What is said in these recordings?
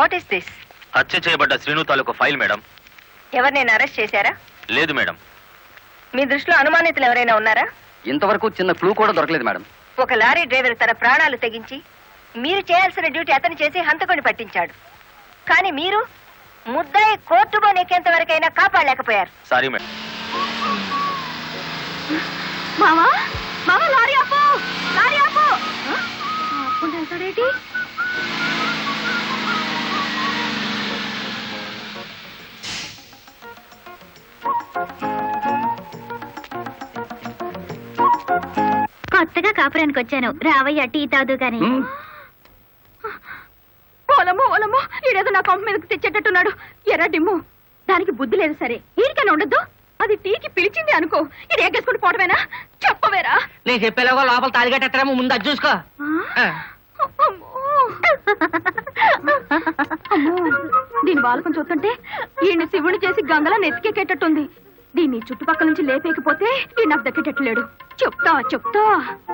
What is this హత్య చేయబడ్డ శ్రీను తాలూకు ఫైల్ మేడం ఎవరు నేను అరెస్ట్ చేశారా లేదు మేడం మీ దృష్టిలో అనుమానితులు ఎవరైనా ఉన్నారా ఇంతవరకు చిన్న క్లూ కూడా దొరకలేదు మేడం ఒక లారీ డ్రైవర్ తన ప్రాణాలు తెగించి మీరు చేయాల్సిన డ్యూటీ అతను చేసి హంతకుని పట్టించాడు కానీ మీరు ముద్దాయి కోర్టు బోనెక్కేంత వరకైనా కాపాడలేకపోయారు సారీ మేడం మామా మామా లారీ ఆపు లారీ ఆపు ఆపుకుంటూ వెళ్తాడేంటి కొత్తగా కాపురానికి వచ్చాను రావయ్య టీ తాదు గాని ఓలమ్మో ఓలమ్మో ఈడేదో నా కొంప మీదకి తెచ్చేటట్టున్నాడు ఎర్ర డిమ్ము దానికి బుద్ధి లేదు సరే ఈడికైనా ఉండద్దు అది టీకి పిలిచింది అనుకో ఇది ఎగ్గేసుకుని పోవడమేనా చెప్పవేరా నేను చెప్పేలాగా లోపల తాలిగట్టేమో ముందు అది చూసుకో అమ్మో. అమ్మో. దీని బాలకం చూస్తుంటే ఈయన శివుని చేసి గంగలా నెత్తికెక్కేటట్టుంది దీన్ని చుట్టుపక్కల నుంచి లేపేకపోతే ఈ నాకు దక్కేటట్టు లేడు చెప్తా చెప్తా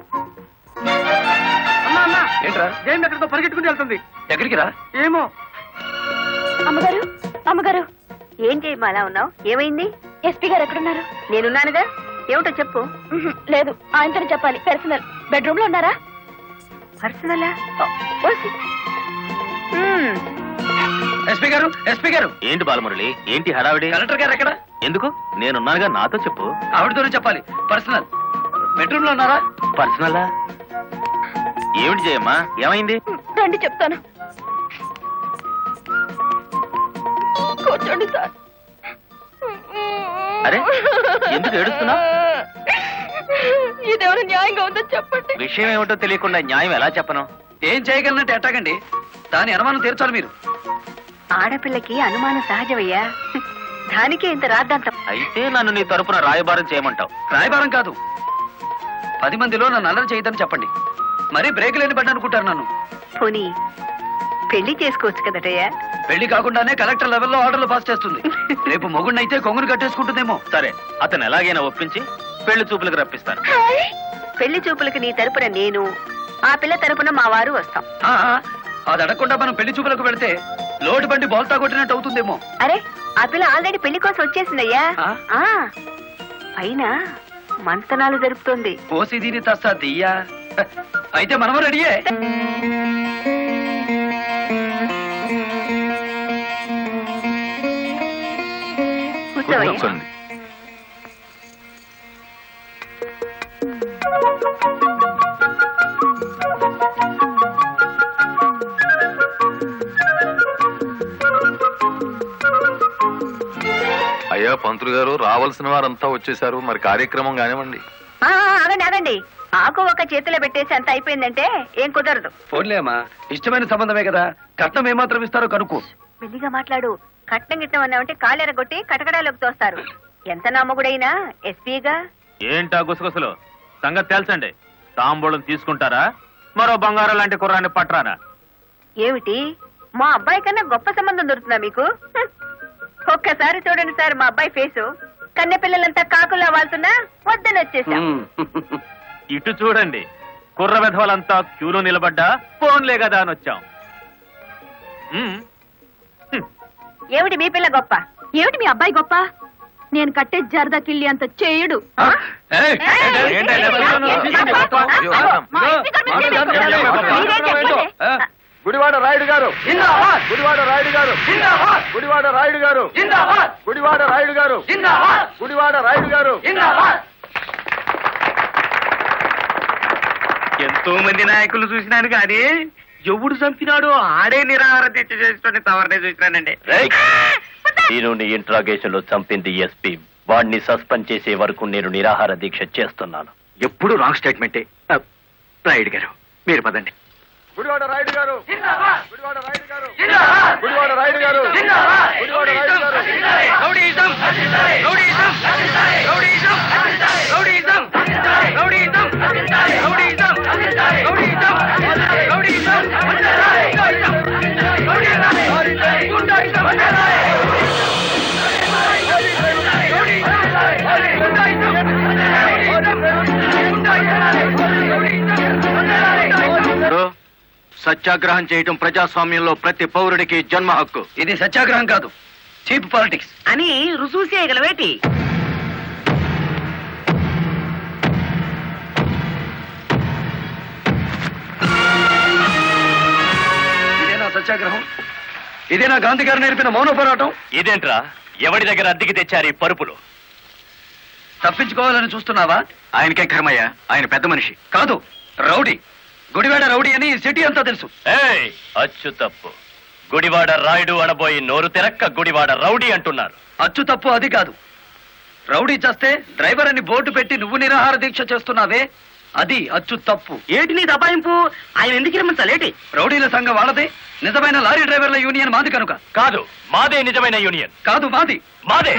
అమ్మా అమ్మా ఏంట్రా ఏం ఎక్కడికో పరిగెట్టుకుని వెళ్తుంది ఎక్కడికి రా ఏమో అమ్మగారు అమ్మగారు ఏం చేయమ్మా అలా ఉన్నావు ఏమైంది ఎస్పీ గారు ఎక్కడున్నారు నేనున్నానుగా ఏమిటో చెప్పు లేదు ఆయనతో చెప్పాలి పర్సనల్ బెడ్రూమ్ లో ఉన్నారా పర్సనలా ఎస్పీ గారు ఎస్పీ గారు ఏంటి బాలమురళి ఏంటి హడావిడి కలెక్టర్ గారు ఎక్కడ ఎందుకు నేనున్నానుగా నాతో చెప్పు ఆవిడతోనే చెప్పాలి పర్సనల్ బెడ్రూమ్ లో ఉన్నారా పర్సనలా ఏమిటి చేయమ్మా ఏమైంది రండి చెప్తాను కూర్చోండి సార్ అరే, ఎందుకు ఏడుస్తున్నావ్? ఇదేమైనా న్యాయంగా ఉందో చెప్పండి విషయం ఏమిటో తెలియకుండా న్యాయం ఎలా చెప్పను ఏం చేయగలనంటే ఎట్టాగండి దాని అనుమానం తీర్చాలి మీరు ఆడపిల్లకి అనుమానం సహజమయ్యా దానికే ఇంత రాద్దాంతం అయితే నన్ను నీ తరపున రాయబారం చేయమంటావు రాయబారం కాదు పది మందిలో నన్ను అల్లరి చేయదని చెప్పండి మరీ బ్రేక్ లేని పడ్డ అనుకుంటారు నన్ను పోనీ పెళ్లి చేసుకోవచ్చు కదటయ్యా పెళ్లి కాకుండానే కలెక్టర్ లెవెల్లో ఆర్డర్లు పాస్ చేస్తుంది రేపు మొగుడినైతే కొంగును కట్టేసుకుంటుందేమో సరే అతను ఎలాగైనా ఒప్పించి పెళ్లి చూపులకు రప్పిస్తాను పెళ్లి చూపులకి నీ తరపున నేను ఆ పిల్ల తరపున మా వారు వస్తాం ఆ, ఆ, అది అడగకుండా మనం పెళ్లి చూపులకు వెళితే లోటు బండి బోల్తా కొట్టినట్టు అవుతుందేమో అరే ఆ పిల్ల ఆల్రెడీ పెళ్లి కోసం వచ్చేసిందయ్యా ఆ? ఆ, పైన మంతనాలు జరుపుతోంది పోసి దీని తస్తా దియ్యా అయితే మనము రెడీయే కూర్చోవయ్యా అయ్యా పంతులు గారు రావాల్సిన వారంతా వచ్చేసారు మరి కార్యక్రమం కానివ్వండి ఆ, ఆ, ఆగండి ఆగండి ఆకు ఒక చేతిలో పెట్టేసి అంత అయిపోయిందంటే ఏం కుదరదు పోన్లే అమ్మా ఇష్టమైన సంబంధమే కదా కట్నం ఏమాత్రం ఇస్తారో కనుక్కో మెల్లిగా మాట్లాడు కట్నం గిట్నం అన్నామంటే కాలెరగొట్టి కటకడాలోకి తోస్తారు ఎంత నమ్మగుడైనా ఎస్పీగా ఏంటా గుసగుసలు సంగతి తెలుసండి తాంబూలం తీసుకుంటారా మరో బంగారం లాంటి కుర్రాన్ని పట్రానా ఏమిటి మా అబ్బాయి కన్నా గొప్ప సంబంధం దొరుకుతుందా మీకు హ్మ్. ఒక్కసారి చూడండి సార్ మా అబ్బాయి ఫేసు కన్నె పిల్లలంతా కాకులా వాళ్తున్నా వద్దని వచ్చేసాం ఇటు చూడండి కుర్ర విధవలంతా క్యూలో నిలబడ్డా ఫోన్లే కదా అని వచ్చాం ఉమ్, ఏమిటి మీ పిల్ల గొప్ప ఏమిటి మీ అబ్బాయి గొప్ప నేను కట్టే జరదా కిళ్ళి అంత చేయడు ఏయ్, ఏయ్, ఏంటి, ఏంటి, ఏయ్, ఏంటి, ఏయ్, ఏంటి, ఏయ్, ఏంటి, అయ్యో, మా ఇంటి కాడ నుంచి మాట్లాడు, మీకు మాట్లాడు, మీరేం మాట్లాడు, చెప్పండి? ఆ? గుడివాడ రాయుడు గారు జిందాబాద్! గుడివాడ రాయుడు గారు జిందాబాద్! గుడివాడ రాయుడు గారు జిందాబాద్! గుడివాడ రాయుడు గారు జిందాబాద్! గుడివాడ రాయుడు గారు జిందాబాద్! ఎంతో మంది నాయకులు చూసినాను కానీ ఎవడు చంపినాడో ఆడే నిరాహార దీక్ష చేసిన తవరనే చూసినానండి నేను నీ ఇంట్రాగేషన్ లో చంపింది ఎస్పీ వాడిని సస్పెండ్ చేసే వరకు నేను నిరాహార దీక్ష చేస్తున్నాను ఎప్పుడు రాంగ్ స్టేట్మెంటే రాయుడు గారు మీరు పదండి గుడివాడ రాయుడు గారు జిందాబాద్! గుడివాడ రాయుడు గారు జిందాబాద్! గుడివాడ రాయుడు గారు జిందాబాద్! గుడివాడ రాయుడు గారు rowdyism! Rowdyism! Rowdyism! Rowdyism! Rowdyism! Rowdyism! Rowdyism! Rowdyism! గుండాయిజం! గుండాయిజం! సత్యాగ్రహం చేయటం ప్రజాస్వామ్యంలో ప్రతి పౌరుడికి జన్మ హక్కు ఇది సత్యాగ్రహం కాదు చీప్ పాలిటిక్స్ అని రుసూలు చేయగలవేటి ఇదేనా సత్యాగ్రహం ఇదేనా గాంధీ గారు నేర్పిన మౌన పోరాటం ఇదేంట్రా ఎవడి దగ్గర అద్దెకి తెచ్చారు ఈ పరుపులు తప్పించుకోవాలని చూస్తున్నావా ఆయనకే కర్మయ్య ఆయన పెద్ద మనిషి కాదు రౌడీ గుడివాడ రౌడీ అని ఈ సిటీ అంతా తెలుసు ఏయ్ అచ్చు తప్పు గుడివాడ రాయుడు అనబోయి నోరు తెరక్క గుడివాడ రౌడీ అంటున్నారు అచ్చు తప్పు అది కాదు రౌడీ చేస్తే డ్రైవర్ అని బోర్డు పెట్టి నువ్వు నిరాహార దీక్ష చేస్తున్నావే అది అచ్చు తప్పు ఏటి నీ దబాయింపు ఆయన ఎందుకు రమ్మంటాలేటి రౌడీల సంఘం వాళ్ళదే నిజమైన లారీ డ్రైవర్ల యూనియన్ మాది కనుక కాదు మాదే నిజమైన యూనియన్ కాదు మాది మాదే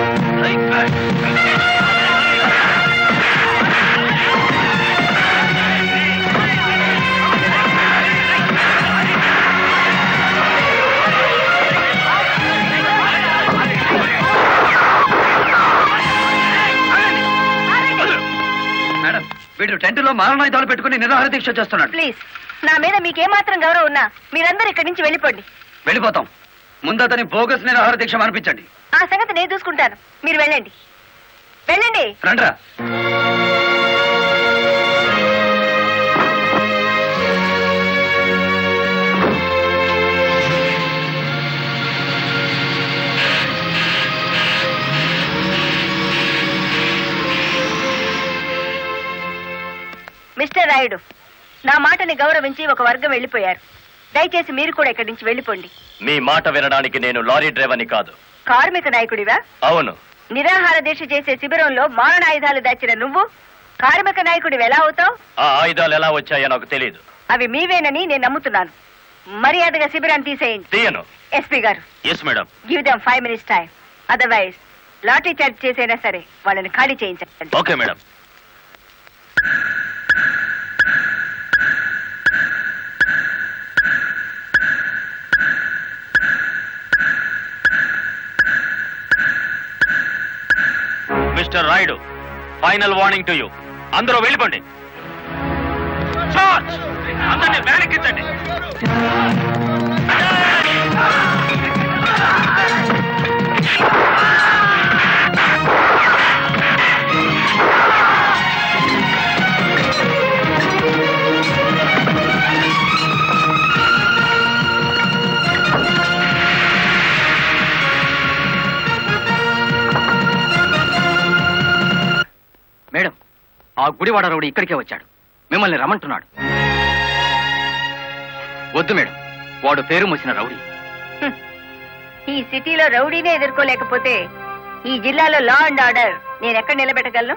మేడం వీడు టెంట్ లో మారణాయుధాలు పెట్టుకుని నిరాహార దీక్ష చేస్తున్నాడు ప్లీజ్ నా మీద మీకేమాత్రం గౌరవం ఉన్నా మీరందరూ ఇక్కడి నుంచి వెళ్ళిపోండి వెళ్ళిపోతాం ముందు అతని బోగస్ నిరాహార దీక్ష అనిపించండి ఆ సంగతి నేను చూసుకుంటాను మీరు వెళ్ళండి వెళ్ళండి రండ్రా మిస్టర్ రాయుడు నా మాటని గౌరవించి ఒక వర్గం వెళ్ళిపోయారు దయచేసి మీరు కూడా ఇక్కడి నుంచి వెళ్ళిపోండి మీ మాట వినడానికి నేను లారీ డ్రైవర్ని కాదు కార్మిక నాయకుడివా అవును నిరాహార దీక్ష చేసే శిబిరంలో మారణాయుధాలు దాచిన నువ్వు కార్మిక నాయకుడివి ఎలా అవుతావు ఆ ఆయుధాలు ఎలా వచ్చాయో నాకు తెలియదు అవి మీవేనని నేను నమ్ముతున్నాను మర్యాదగా శిబిరాన్ని తీసేయండి తీయను ఎస్పీ గారు yes madam give them five minutes time otherwise lathi charge చేసైనా సరే వాళ్ళని ఖాళీ చేయించండి okay madam mister Rayudu final warning to you అందరూ వెళ్ళిపోండి చార్జ్ అందరినీ వెనక్కించండి మేడం ఆ గుడివాడ రౌడీ ఇక్కడికే వచ్చాడు మిమ్మల్ని రమ్మంటున్నాడు వద్దు మేడం వాడు పేరు మోసిన రౌడీ హ్మ్. ఈ సిటీలో రౌడీనే ఎదుర్కోలేకపోతే ఈ జిల్లాలో లా అండ్ ఆర్డర్ నేను ఎక్కడ నిలబెట్టగలను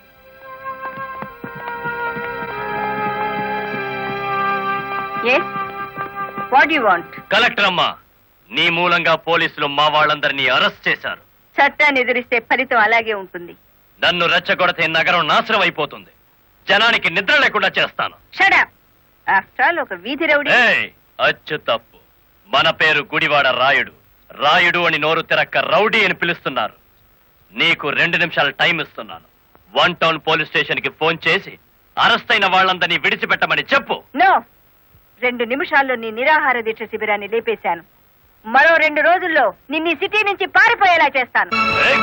yes what you want collector అమ్మా నీ మూలంగా పోలీసులు మా వాళ్ళందరినీ అరెస్ట్ చేశారు చట్టాన్ని ఎదిరిస్తే ఫలితం అలాగే ఉంటుంది నన్ను రెచ్చగొడితే నగరం నాశనం అయిపోతుంది జనానికి నిద్ర లేకుండా చేస్తాను షడప్ ఆఫ్టర్ ఆల్ ఒక వీధి రౌడీ ఏయ్ అచ్చు తప్పు మన పేరు గుడివాడ రాయుడు రాయుడు అని నోరు తిరక్క రౌడీ అని పిలుస్తున్నారు నీకు రెండు నిమిషాలు టైం ఇస్తున్నాను వన్ టౌన్ పోలీస్ స్టేషన్ కి ఫోన్ చేసి అరెస్ట్ అయిన వాళ్ళందరినీ విడిచిపెట్టమని చెప్పు నో రెండు నిమిషాల్లో నీ నిరాహార దీక్ష శిబిరాన్ని లేపేశాను మరో రెండు రోజుల్లో నిన్ను ఈ సిటీ నుంచి పారిపోయేలా చేస్తాను ఏయ్!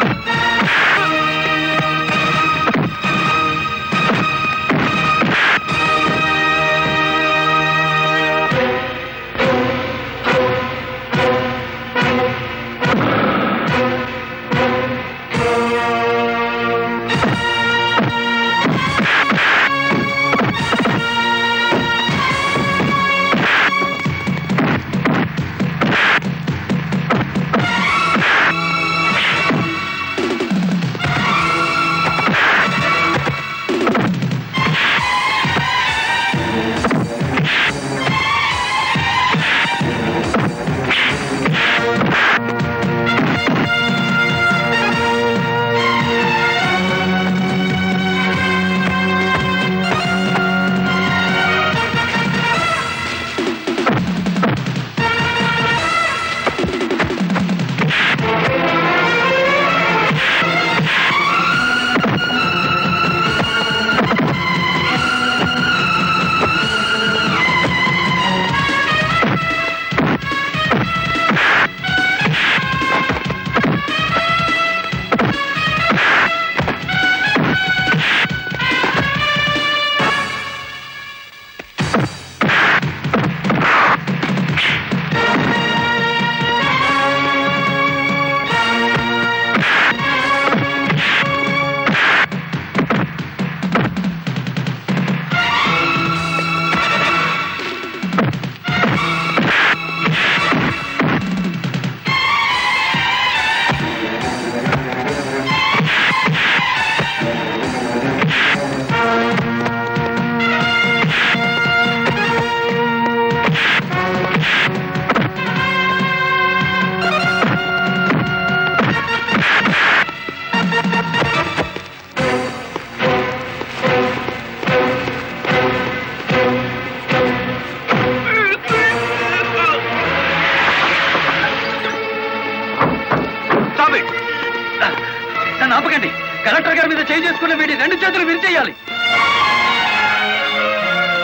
వీళ్ళని ఆపకండి కలెక్టర్ గారి మీద చేయి చేసుకున్న వీడి రెండు చేతులు విరిచేయాలి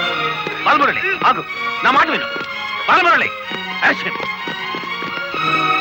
బాలమురళి ఆగు నా మాట విను బాలమురళి యాక్షన్